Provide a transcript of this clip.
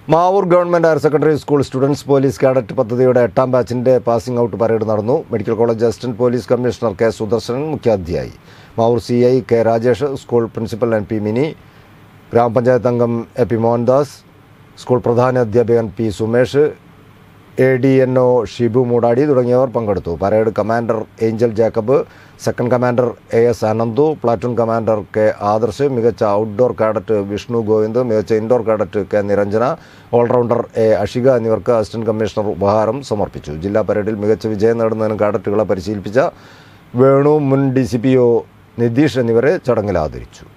Mavoor government higher secondary school students police cadet പദ്ധതിയുടെ എട്ടാം ബാച്ചിന്റെ പാസിംഗ് ഔട്ട് പരേഡ് നടന്നു medical college assistant police commissioner K Sudarsanan മുഖ്യാതിഥിയായി Mavoor C I K Rajesh school principal N P Mini ഗ്രാമപഞ്ചായത്ത് അംഗം A P Mohandas school പ്രധാന അധ്യാപകൻ P Sumesh A D N O Shibu Moodadi തുടങ്ങിയവർ പങ്കെടുത്തു parade commander Angel Jacob second commander A S Ananthu platoon commander K Adarsh മികച്ച outdoor cadet Vishnu Govind മികച്ച indoor cadet K Niranjana all rounder A Ashika എന്നിവർക്ക് assistant commissioner ഉപഹാരം സമർപ്പിച്ചു ജില്ലാ പരേഡിൽ മികച്ച വിജയം നേടുന്നതിന് കാഡറ്റുകളെ പരിശീലിപ്പിച്ച വേണു മുൻ D C P O Nitish എന്നിവരെ ചടങ്ങിൽ ആദരിച്ചു